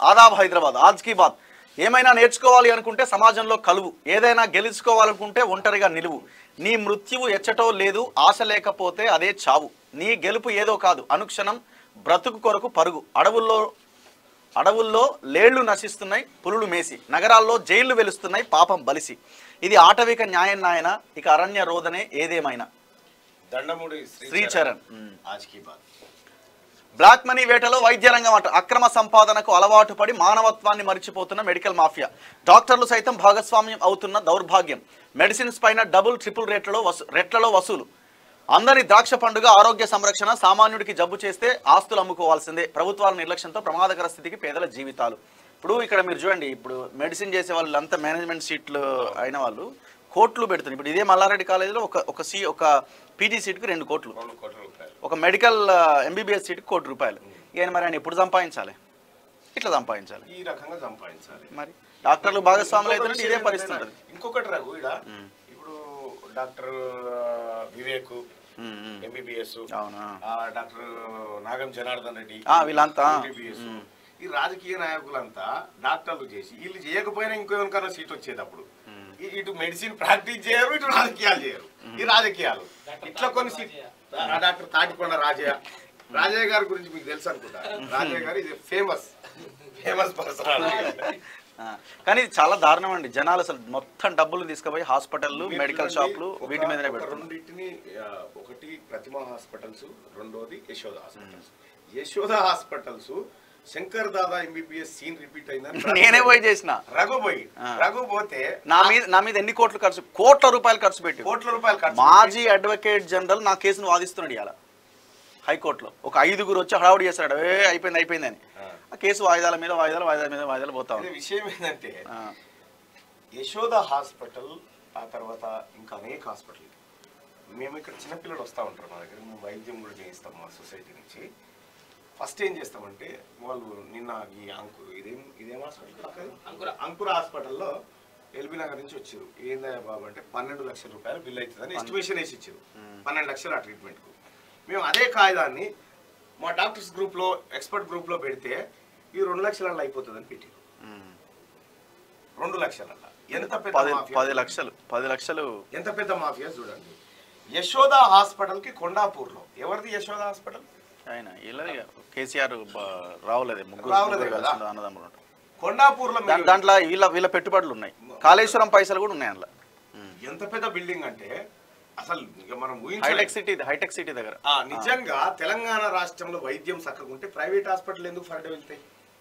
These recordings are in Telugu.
ఆదాబ్ హైదరాబాద్ ఆజ్ కీ బాత్ ఏమైనా నేర్చుకోవాలి అనుకుంటే సమాజంలో కలువు ఏదైనా గెలుచుకోవాలనుకుంటే ఒంటరిగా నిలువు నీ మృత్యువు ఎచ్చటో లేదు ఆశ లేకపోతే అదే చావు నీ గెలుపు ఏదో కాదు అనుక్షణం బ్రతుకు కొరకు పరుగు అడవుల్లో అడవుల్లో లేళ్లు నశిస్తున్నాయి పులులు మేసి నగరాల్లో జైళ్లు వెలుస్తున్నాయి పాపం బలిసి ఇది ఆటవిక న్యాయం నాయన ఇక అరణ్య రోదనే ఏదేమైనా దండముడి శ్రీచరణ్ మ్మ్. Aaj key Baat black money వేటలో వైద్య రంగం అట అక్రమ సంపాదనకు అలవాటు పడి మానవత్వాన్ని మరిచిపోతున్న మెడికల్ మాఫియా డాక్టర్లు సైతం భాగస్వామ్యం అవుతున్న దౌర్భాగ్యం మెడిసిన్స్ పైన డబుల్ ట్రిపుల్ రేట్లలో వసూ రెట్లలో వసూలు అందరి ద్రాక్ష పండుగ ఆరోగ్య సంరక్షణ సామాన్యుడికి జబ్బు చేస్తే ఆస్తులు అమ్ముకోవాల్సిందే ప్రభుత్వాల నిర్లక్ష్యంతో ప్రమాదకర స్థితికి పేదల జీవితాలు ఇప్పుడు ఇక్కడ మీరు చూడండి ఇప్పుడు మెడిసిన్ చేసే వాళ్ళు అంతా మేనేజ్మెంట్ సీట్లు అయిన వాళ్ళు కోట్లు పెడుతున్నారు ఇప్పుడు ఇదే మల్లారెడ్డి కాలేజీలో ఒక ఒక సీ ఒక పీజీ సీట్కి రెండు కోట్లు రెండు కోట్ల రూపాయలు ఒక మెడికల్ ఎంబీబీఎస్ సీట్కి కోటి రూపాయలు ఈయన మరి ఆయన ఎప్పుడు సంపాదించాలి ఇట్లా సంపాదించాలి ఈ రకంగా సంపాదించాలి మరి డాక్టర్లు భాగస్వాములు అయితే ఇంకొక ఇదే విషయం పరిస్థితి ఏంటంటే, ఉంటుంది ఇంకొకటి రఘు ఇడ ఇప్పుడు డాక్టర్ వివేక్ ఉమ్, ఉమ్. ఎంబీబీఎస్ అవునా డాక్టర్ నాగం జనార్దన్ రెడ్డి ఆ, వీళ్ళంతా. ఎంబీబీఎస్ ఈ రాజకీయ నాయకులంతా డాక్టర్లు చేసి వీళ్ళు చేయకపోయినా ఇంకో ఎవరికైనా సీట్ వచ్చేది అప్పుడు ఈ- ఇటు మెడిసిన్ ప్రాక్టీస్ చేయరు ఇటు రాజకీయాలు చేయరు ఈ రాజకీయాలు ఇట్లా కొన్ని సీట్ ఆ డాక్టర్ తాటికొండ రాజయ్య రాజయ్య గారి గురించి మీకు తెలుసు అనుకుంటా రాజయ్య గారు ఇది ఫేమస్ ఫేమస్ పర్సన్ ఆ, కానీ ఇది చాలా దారుణం అండి జనాలు అసలు మొత్తం డబ్బులు తీసుకుపోయి హాస్పిటల్లు మీరు మెడికల్ చూడండి, షాపులు ఒక- వీటి మీదనే ఒక పెడుతున్నారు రెండింటిని ఆ, ఒకటి ప్రతిమ హాస్పిటల్స్ రెండోది Yashoda hospitals Yashoda hospitals Shankar Dada MBBS scene repeat అయిందని నేనే పోయి చేసిన రఘు పోయి ఆ. రఘు పోతే నా మీద నా మీద ఎన్ని కోట్లు ఖర్చు కోట్ల రూపాయలు ఖర్చు పెట్టి కోట్ల రూపాయలు ఖర్చు మాజీ అడ్వకేట్ జనరల్ నా కేసును వాదిస్తున్నాడు ఇవాళ హైకోర్టులో ఒక ఐదుగురు వచ్చి హడావుడి చేస్తాడు ఏ అయిపోయింది అయిపోయింది అని ఆ. ఆ కేసు వాయిదాల మీద వాయిదాలు వాయిదాల మీద వాయిదాలు పోతా అదే ఉంది విషయం ఏంటంటే ఆ, యశోద హాస్పిటల్ ఆ తర్వాత ఇంకా అనేక హాస్పిటల్ మేము ఇక్కడ చిన్నపిల్లలు వస్తూ ఉంటారు మా దగ్గర మేము వైద్యం కూడా చేయిస్తాం మా సొసైటీ నుంచి ఫస్ట్ ఏం చేస్తామంటే వాళ్ళు నిన్న ఈ అంకు ఇదేం ఇదేం హాస్పిటల్ అంకుర అంకుర హాస్పిటల్లో ఎల్బీ నగర్ నుంచి వచ్చారు ఏందా బాబు అంటే పన్నెండు లక్షల రూపాయలు బిల్ అవుతుందని ఎస్టిమేషన్ వేసి ఇచ్చారు పన్నెండు లక్షలు ఆ ట్రీట్మెంట్కు మేము అదే కాగిదాన్ని మా డాక్టర్స్ గ్రూప్లో ఎక్స్పర్ట్ గ్రూప్లో పెడితే ఈ రెండు లక్షలలో అయిపోతుందని పెట్టారు ఉమ్. రెండు లక్షలల్లా ఎంత పెద్ద పది మాఫియా పది లక్షలు పది లక్షలు ఎంత పెద్ద మాఫియా చూడండి యశోద హాస్పిటల్ కి కొండాపూర్ లో ఎవరిది యశోద హాస్పిటల్ ఆయన ఇలా కేసీఆర్ బ- రావులేదే ముగ్గురు రావులేదే ముగ్గురు కదా? కలిసి అన్నదమ్ములు ఉంటారు. కొండాపూర్ లో దాం- దాంట్లో వీళ్ళ వీళ్ళ పెట్టుబడులు ఉన్నాయి కాళేశ్వరం పైసలు కూడా ఉన్నాయి అందులో ఎంత పెద్ద బిల్డింగ్ అంటే అసలు ఇక మనం హైటెక్ ఊహించలేం సిటీ హైటెక్ సిటీ దగ్గర ఆ, నిజంగా తెలంగాణ రాష్ట్రంలో వైద్యం చక్కగుంటే ప్రైవేట్ హాస్పిటల్ ఎందుకు ఫరడ వెళ్తాయి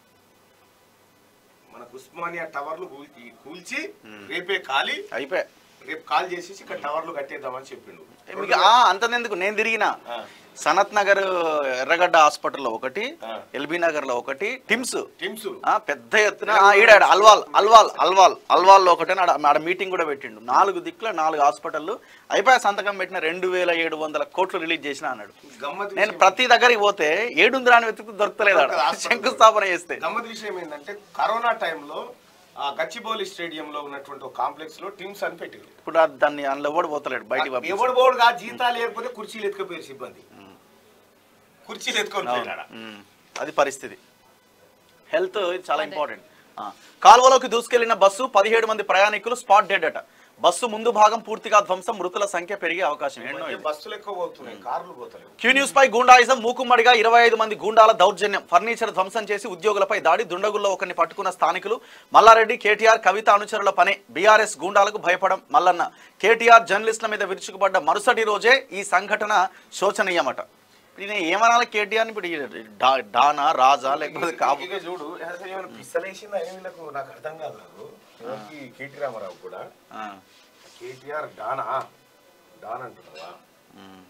మనకు ఉస్మానియా టవర్లు కూల్చి కూల్చి రేపే ఖాళీ అయిపోయా రేపు కాల్ చేసేసి ఇక్కడ టవర్లు కట్టేద్దామని చెప్పిండు మీకు ఆ, అంతనెందుకు నేను తిరిగిన ఆ. సనత్ నగర్ ఎర్రగడ్డ హాస్పిటల్లో ఒకటి ఆ. ఎల్బీ నగర్ లో ఒకటి టిమ్స్ టిమ్స్ ఆ, పెద్ద ఎత్తున ఆ, ఈడ ఈడ అల్వాల్ అల్వాల్ అల్వాల్ అల్వాల్లో ఒకటి ఆడ ఆడ మీటింగ్ కూడా పెట్టిండు నాలుగు దిక్కుల నాలుగు హాస్పిటల్ అయిపోయా సంతకం పెట్టిన రెండు వేల ఏడు వందల కోట్లు రిలీజ్ చేసిన అన్నాడు గమ్మత్ నేను విషయం- ప్రతి దగ్గరికి పోతే ఏడుందిరా అని వెతుకు దొరకలేదు ఆడ దొరకదు, హాస్పిటల్ శంకుస్థాపన చేస్తే గమ్మత్ విషయం ఏంటంటే కరోనా టైంలో ఆ గచ్చిబౌలి స్టేడియంలో ఉన్నటువంటి ఒక కాంప్లెక్స్ లో టీమ్స్ అని పెట్టారు ఇప్పుడు ఆ దాన్ని అందులో ఎవడు పోతలేడు బయటికి పంపించి. ఎవడు బోర్డుగా జీతాలు లేకపోతే కుర్చీలు ఎత్తుకపోయారు సిబ్బంది కుర్చీలు ఎత్తుకొని అవును. పోయినాడ ఉమ్. అది పరిస్థితి హెల్త్ ఇది చాలా ఇంపార్టెంట్ ఆ. కాల్వలోకి దూసుకెళ్లిన బస్సు పదిహేడు మంది ప్రయాణికులు స్పాట్ డెడ్ అట బస్సు ముందు భాగం పూర్తిగా ధ్వంసం మృతుల సంఖ్య పెరిగే అవకాశం ఎన్నో ఇది. బస్సులు ఎక్కువ పోతున్నాయి కార్లు పోతలేవు క్యూ న్యూస్ పై గూండాయిజం మూకుమ్మడిగా ఇరవై ఐదు మంది గూండాల దౌర్జన్యం ఫర్నిచర్ ధ్వంసం చేసి ఉద్యోగులపై దాడి దుండగుల్లో ఒకరిని పట్టుకున్న స్థానికులు మల్లారెడ్డి కేటీఆర్ కవిత అనుచరుల పనే బీఆర్ఎస్ గూండాలకు భయపడం మల్లన్న కేటీఆర్ జర్నలిస్టుల మీద విరుచుకుపడ్డ మరుసటి రోజే ఈ సంఘటన శోచనీయమట ఇప్పుడు ఈయన ఏమనాలి కేటీఆర్ ఇప్పుడు ఈ డా- డానా రాజా లేకపోతే కాబు ఇక చూడు అసలు ఏమైనా పిස්සలేసింది అయిన వీళ్ళకు నాకు అర్థం కాదు నాకు ఎవరికి కేటీ రామారావు కూడా ఆ, కేటీఆర్ డానా డాన్ అంటున్నావా ఉమ్.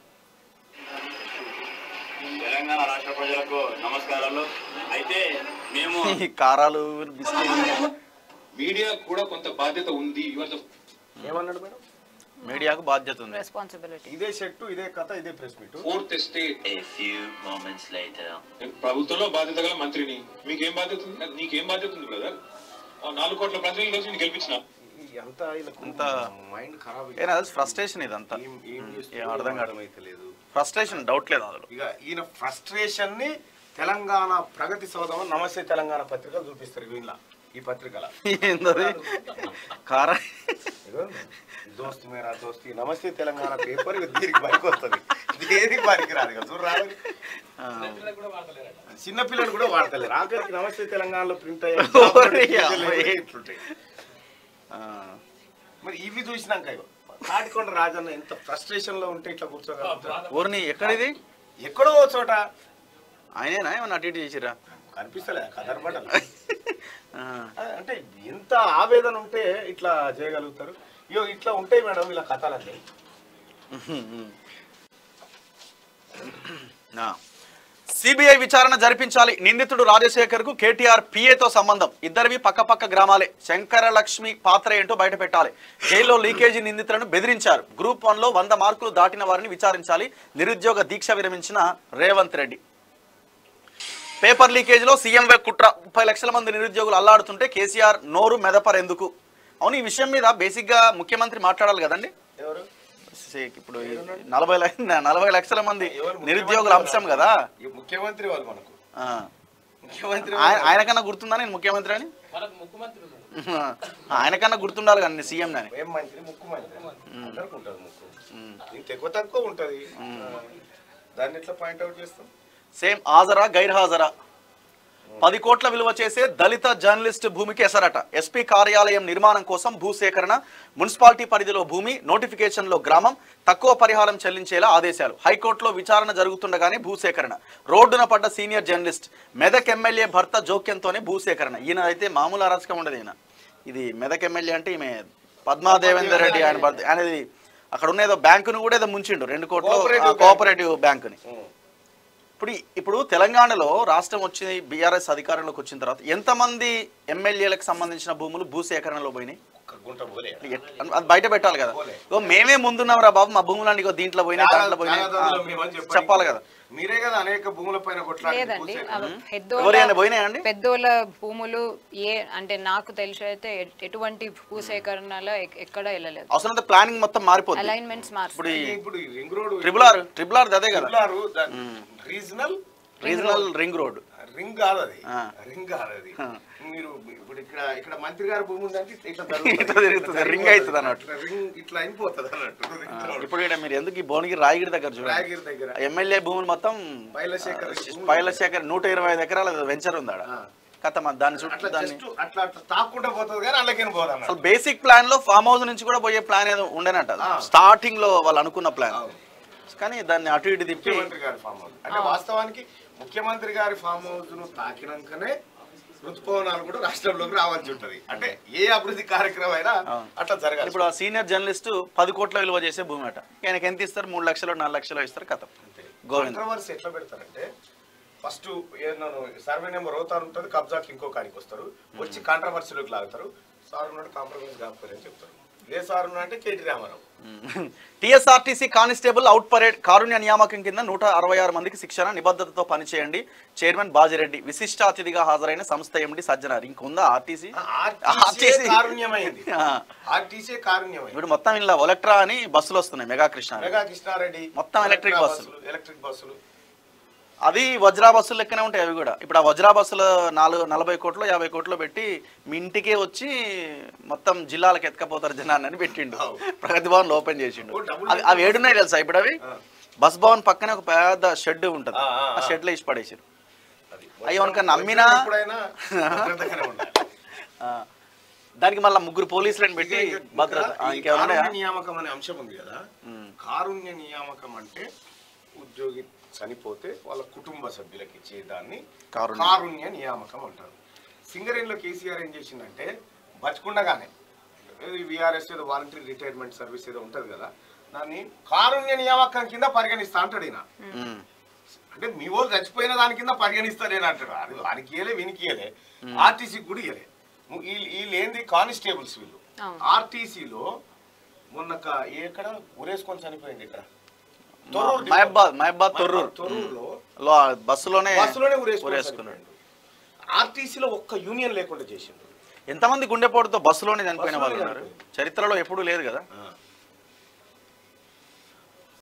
తెలంగాణ రాష్ట్ర ప్రజలకు నమస్కారాలు అయితే మేము ఈ కారాలు బిస్కెట్ మీడియా కూడా కొంత బాధ్యత ఉంది యువర్ ఏమన్నాడు మేడం మీడియాకు బాధ్యత ఉంది responsibility. ఇదే షర్టు ఇదే కథ ఇదే press meet fourth state A few moments later. ప్రభుత్వంలో బాధ్యత గల మంత్రిని మీకేం బాధ్యత ఉంది నీకేం బాధ్యత ఉంది బ్రదర్ నాలుగు కోట్ల ప్రజలు కలిసి నేను గెలిపించిన అంతా అంతా మైండ్ ఖరాబ్ ఏనా ఫ్రస్ట్రేషన్ ఇదంతా ఏం ఏం ఏం అర్థం కాదు అయితే లేదు ఫ్రస్ట్రేషన్ డౌట్ లేదు అందులో ఇక ఈయన ఫ్రస్ట్రేషన్ ని తెలంగాణ ప్రగతి సౌధం నమస్తే తెలంగాణ పత్రిక చూపిస్తారు వీళ్ళ ఈ పత్రికల ఏందది కారా ఇదిగో, దోస్త్ మేరా దోస్తి నమస్తే తెలంగాణ పేపర్ ఇక దీనికి పనికి వస్తుంది దేనికి పనికి రాదు ఇక చూడు రాదు ఆ, చిన్న పిల్లలు కూడా వాడతలేరు ఆఖరికి నమస్తే తెలంగాణలో ప్రింట్ ఓరి అయ్యే అమ్మాయి. ఆ, మరి ఇవి చూసినాక ఇగో, తాటికొండ రాజన్న ఎంత ఫ్రస్ట్రేషన్ లో ఉంటే ఇట్లా కూర్చోగలుగుతారు ఊరిని ఎక్కడిది ఎక్కడో ఓ చోట ఆయనేనా ఏమన్నా అటు ఇటు చేసిరా కనిపిస్తలే కదర్బడలు ఆ, అంటే ఎంత ఆవేదన ఉంటే ఇట్లా చేయగలుగుతారు ఇయో ఇట్లా ఉంటాయి మేడం ఇలా కథలన్నీ ఆ. సిబిఐ విచారణ జరిపించాలి నిందితుడు రాజశేఖర్ కు కేటీఆర్ పిఏతో సంబంధం ఇద్దరివి పక్కపక్క గ్రామాలే శంకరలక్ష్మి పాత్ర ఏంటో బయట పెట్టాలి జైల్లో లీకేజీ నిందితులను బెదిరించారు గ్రూప్ వన్ లో వంద మార్కులు దాటిన వారిని విచారించాలి నిరుద్యోగ దీక్ష విరమించిన రేవంత్ రెడ్డి పేపర్ లీకేజీలో సీఎం వే కుట్ర ముప్పై లక్షల మంది నిరుద్యోగులు అల్లాడుతుంటే కేసీఆర్ నోరు మెదపరెందుకు అవును ఈ విషయం మీద బేసిక్ గా ముఖ్యమంత్రి మాట్లాడాలి కదండి ఎవరు సే- ఇప్పుడు ఈ నలభై లక్ష నలభై లక్షల మంది ఎవరు నిరుద్యోగుల అంశం కదా ఈ ముఖ్యమంత్రి వాళ్ళు మనకు ఆ. ముఖ్యమంత్రి ఆయన ఆయనకన్నా గుర్తుందా నేను ముఖ్యమంత్రి అని ఆయనకన్నా గుర్తుండాలి కానీ సీఎం అని ఏం మంత్రి ముక్కు మంత్రి అందరికి ఉంటుంది ముక్కు ఇంత ఎక్కువ తక్కువ ఉంటది దాన్ని ఎట్లా పాయింట్అవుట్ చేస్తాం సేమ్ హాజరా గైర్ హాజరా పది కోట్ల విలువ చేసే దళిత జర్నలిస్ట్ భూమికి ఎసరట ఎస్పీ కార్యాలయం నిర్మాణం కోసం భూసేకరణ మున్సిపాలిటీ పరిధిలో భూమి నోటిఫికేషన్లో గ్రామం తక్కువ పరిహారం చెల్లించేలా ఆదేశాలు హైకోర్టులో విచారణ జరుగుతుండగానే భూసేకరణ రోడ్డున పడ్డ సీనియర్ జర్నలిస్ట్ మెదక్ ఎమ్మెల్యే భర్త జోక్యంతోనే భూసేకరణ ఈయన అయితే మామూలు అరాచకం ఉండదు ఈయన ఇది మెదక్ ఎమ్మెల్యే అంటే ఈమె పద్మాదేవేందర్ రెడ్డి ఆయన భర్త ఆయనది అక్కడ ఉన్న ఏదో బ్యాంకును కూడా ఏదో ముంచిండు రెండు కోట్లు Cooperative bank. కోఆపరేటివ్ బ్యాంకుని ఇప్పుడు ఇప్పుడు తెలంగాణలో రాష్ట్రం వచ్చి బీఆర్ఎస్ అధికారంలోకి వచ్చిన తర్వాత ఎంతమంది ఎమ్మెల్యేలకు సంబంధించిన భూములు భూసేకరణలో పోయినాయి ఒక్క గుంట పోలే ఎట్- అది బయట పెట్టాలి కదా పోలే. ఓ మేమే ముందున్నాం రా బాబు మా భూములన్నీ ఇగో దీంట్లో పోయినాయి దాంట్లో పోయినాయి త్యాగదారులం ఆ, మేమని చెప్పండి. చెప్పాలి కదా మీరే కదా అనేక భూముల పైన కొట్లాడి లేదండి అవి ఎవరైనా పెద్దోళ్ళ పోయినాయండి పెద్దోళ్ళ భూములు ఏ అంటే నాకు తెలిసి అయితే ఎ- ఎటువంటి భూసేకరణలో ఎక్- ఎక్కడ వెళ్ళలేదు అవసరం ప్లానింగ్ మొత్తం మారిపోతుంది అలైన్మెంట్స్ మార్చు ఇప్పుడు ఈ ఇప్పుడు ఈ ring road triple R triple R అదే కదా regional regional ring road ring కాదు అది ఆ. రింగ్ కాదు అది ఆ. మీరు ఇప్పుడు ఇక్కడ ఇక్కడ మంత్రి గారి భూమి ఉందంటే ఇట్లా ఇట్లా తిరుగుతుంది, ring అవుతుంది అన్నట్టు. ఇట్లా రింగ్ ఇట్లా అయిపోతుంది అన్నట్టు ring road. ఇప్పుడు ఈడ మీరు ఎందుకు ఈ భువనగిరి రాయగిరి దగ్గర చూడండి రాయగిరి దగ్గర ఎమ్మెల్యే భూములు మొత్తం బైలశేఖర్ భూములు. పైలశేఖర్ నూట ఇరవై ఐదు ఎకరాల వెంచర్ ఉంది ఆడ ఆ. కథ దాని చుట్టూ అట్లా దాన్ని జస్ట్ అట్లా అట్లా తాక్కుంటా పోతుంది కానీ అందులోకి పోదు అన్నట్టు అసలు బేసిక్ ప్లాన్ లో ఫామ్ హౌస్ నుంచి కూడా పోయే ప్లాన్ ఏదో ఉండేనట ఆ. స్టార్టింగ్ లో వాళ్ళు అనుకున్న ప్లాన్ అవును. కానీ దాన్ని అటు ఇటు తిప్పి ముఖ్యమంత్రి గారి ఫామ్ హౌస్ అంటే వాస్తవానికి ముఖ్యమంత్రి గారి ఫామ్ హౌస్ ను తాకినాకనే ఋతుపవనాలు కూడా రాష్ట్రంలోకి రావాల్సి ఉంటది అంటే ఏ అభివృద్ధి కార్యక్రమం అయినా అవును. అట్లా జరగాలి ఇప్పుడు ఆ సీనియర్ జర్నలిస్ట్ పది కోట్ల విలువ చేసే భూమి అట ఆయనకి ఎంత ఇస్తారు మూడు లక్షలు నాలుగు లక్షలు ఇస్తారు కథ గోవింద్ కాంట్రవర్సీ ఎట్లా పెడతారంటే ఫస్ట్ ఏదన్నా సర్వే నెంబర్ అవుతారు ఉంటుంది కబ్జాకి ఇంకో కాడికి వస్తారు వచ్చి కాంట్రవర్సీలోకి లాగుతారు సార్ ఉన్నాడు కాంప్రమైజ్ కాకపోయి అని చెప్తారు ఏ సార్ ఉన్నా అంటే KT Ramarao TSRTC constable out parade కారుణ్య నియామకం కింద నూట అరవై ఆరు మందికి శిక్షణ నిబద్ధతతో పనిచేయండి చైర్మన్ బాజిరెడ్డి విశిష్ట అతిథిగా హాజరైన సంస్థ ఎండి సజ్జనార్ ఇంకుందా ఆర్టీసీ ఆర్టీసీ కారుణ్యమైంది ఆ. ఆర్టీసీ కారుణ్యమైంది ఇప్పుడు మొత్తం ఇలా ఒలెక్ట్రా అని బస్సులు వస్తున్నాయి మెగా కృష్ణ మెగా కృష్ణారెడ్డి మొత్తం ఎలక్ట్రిక్ బస్సులు. ఎలక్ట్రిక్ బస్సులు అవి వజ్రా బస్సులు లెక్కనే ఉంటాయి అవి కూడా ఇప్పుడు ఆ వజ్రా బస్సులు నాలుగు నలభై కోట్లు యాభై కోట్లు పెట్టి మీ ఇంటికే వచ్చి మొత్తం జిల్లాలకు ఎత్తుకపోతారు జనాన్ని అని పెట్టిండు అవు. ప్రగతి భవన్ ఓపెన్ చేసిండు ఓ, డబ్బులు అవి అవి ఏడున్నాయి తెలుసా ఇప్పుడు అవి ఆ. బస్ భవన్ పక్కనే ఒక పెద్ద షెడ్ ఉంటుంది ఆ, ఆ, ఆ ఆ. షెడ్ లో ఇచ్చి పడేసారు అది. అయ్యో, కనుక నమ్మినా- ఎప్పుడైనా భద్రతగానే ఉండాలి. దానికి మళ్ళీ ముగ్గురు పోలీసులను పెట్టి ఇంకా- భద్రత ఆ, ఈ ఇంకేమైనా ఉన్నాయా? కారుణ్య నియామకం అనే అంశం ఉంది కదా కారుణ్య నియామకం అంటే ఉద్యోగి చనిపోతే వాళ్ళ కుటుంబ సభ్యులకి ఇచ్చేదాన్ని కారుణ్య. కారుణ్య నియామకం అంటారు సింగరేణిలో కేసీఆర్ ఏం చేసిందంటే బతికుండగానే విఆర్ఎస్ ఏదో వాలంటరీ రిటైర్మెంట్ సర్వీస్ ఏదో ఉంటది కదా దాన్ని కారుణ్య నియామకం కింద పరిగణిస్తా అంటాడు ఈయన ఉమ్. అంటే మీ వాళ్ళు చచ్చిపోయిన దాని కింద పరిగణిస్తారని అంటారు అది వానికి ఇయలే వీనికి ఇయలే ఆర్టీసీకి కూడా ఇయలే వీళ్ళు వీళ్ళు ఏంది కానిస్టేబుల్స్ వీళ్ళు అవును. ఆర్టీసీలో మొన్న ఒక- ఎక్కడ ఉరేసుకొని చనిపోయింది ఇక్కడ తొర్రూరు డిపో. మహబాద్ మహబాద్ తొర్రూరు తొర్రూరులో లో బస్సులోనే బస్సులోనే ఉరేసుకొని ఉరేసుకున్నాడు చనిపోయిండు. ఆర్టీసీలో ఒక్క యూనియన్ లేకుండా చేసిండు ఎంతమంది గుండెపోటుతో బస్సులోనే చనిపోయిన వాళ్ళు బస్సులోనే ఉన్నారు చరిత్రలో ఎప్పుడూ లేదు కదా ఆ.